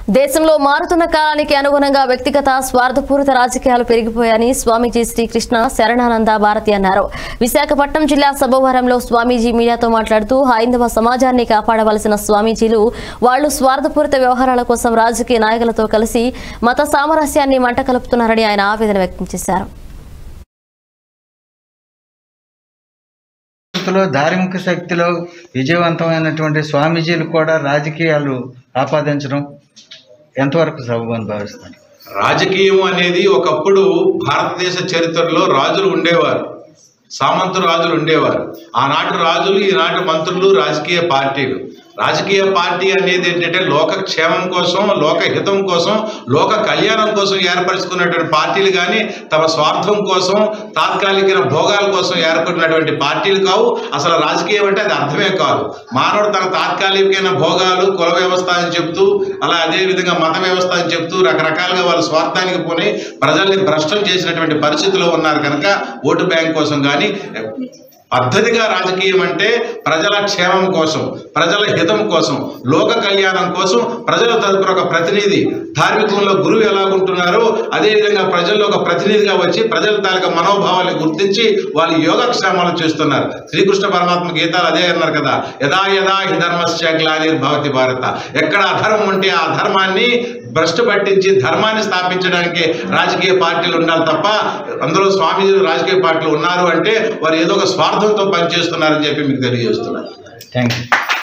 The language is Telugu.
దేశంలో మారుతున్న కాలానికి అనుగుణంగా వ్యక్తిగత స్వార్థపూరిత రాజకీయాలు పెరిగిపోయాయని స్వామీజీ శ్రీకృష్ణ శరణానంద భారతి అన్నారు విశాఖపట్నం జిల్లా సభవరంలో స్వామీజీ మీడియాతో మాట్లాడుతూ హైందవ సమాజాన్ని కాపాడవలసిన స్వామీజీలు వాళ్లు స్వార్థపూరిత వ్యవహారాల కోసం రాజకీయ నాయకులతో కలిసి మత సామరస్యాన్ని మంట కలుపుతున్నారని ఆయన ఆవేదన వ్యక్తం చేశారు పరిస్థితుల్లో ధార్మిక శక్తిలో విజయవంతమైనటువంటి స్వామీజీలు కూడా రాజకీయాలు ఆపాదించడం ఎంతవరకు సబబని భావిస్తారు రాజకీయం అనేది ఒకప్పుడు భారతదేశ చరిత్రలో రాజులు ఉండేవారు సామంత రాజులు ఉండేవారు ఆనాటి రాజులు ఈనాటి మంత్రులు రాజకీయ పార్టీలు రాజకీయ పార్టీ అనేది ఏంటంటే లోక క్షేమం కోసం లోక హితం కోసం లోక కళ్యాణం కోసం ఏర్పరచుకున్నటువంటి పార్టీలు కానీ తమ స్వార్థం కోసం తాత్కాలిక భోగాల కోసం ఏర్పడినటువంటి పార్టీలు కావు అసలు రాజకీయం అంటే అది అర్థమే కాదు మానవుడు తన తాత్కాలికమైన భోగాలు కుల వ్యవస్థ అని చెప్తూ అలా అదే విధంగా మత వ్యవస్థ అని చెప్తూ రకరకాలుగా వాళ్ళ స్వార్థానికి పోని ప్రజల్ని భ్రష్టం చేసినటువంటి పరిస్థితిలో ఉన్నారు కనుక ఓటు బ్యాంక్ కోసం కానీ పద్ధతిగా రాజకీయం అంటే ప్రజల క్షేమం కోసం ప్రజల హితం కోసం లోక కళ్యాణం కోసం ప్రజల తరపున ఒక ప్రతినిధి ధార్మికంలో గురువు ఎలాగుంటున్నారో అదేవిధంగా ప్రజల్లో ఒక ప్రతినిధిగా వచ్చి ప్రజల తాలూకా మనోభావాన్ని గుర్తించి వాళ్ళు యోగక్షేమాలు చేస్తున్నారు శ్రీకృష్ణ పరమాత్మ గీతాలు అదే అన్నారు కదా యథా యథా హి ధర్మస్య గ్లానిర్భవతి భారత ఎక్కడ అధర్మం ఉంటే ఆ ధర్మాన్ని భ్రష్టు పట్టించి ధర్మాన్ని స్థాపించడానికి రాజకీయ పార్టీలు ఉండాలి తప్ప అందులో స్వామీజీలు రాజకీయ పార్టీలు ఉన్నారు అంటే వారు ఏదో ఒక స్వార్థంతో పనిచేస్తున్నారని చెప్పి మీకు తెలియజేస్తున్నారు థ్యాంక్ యూ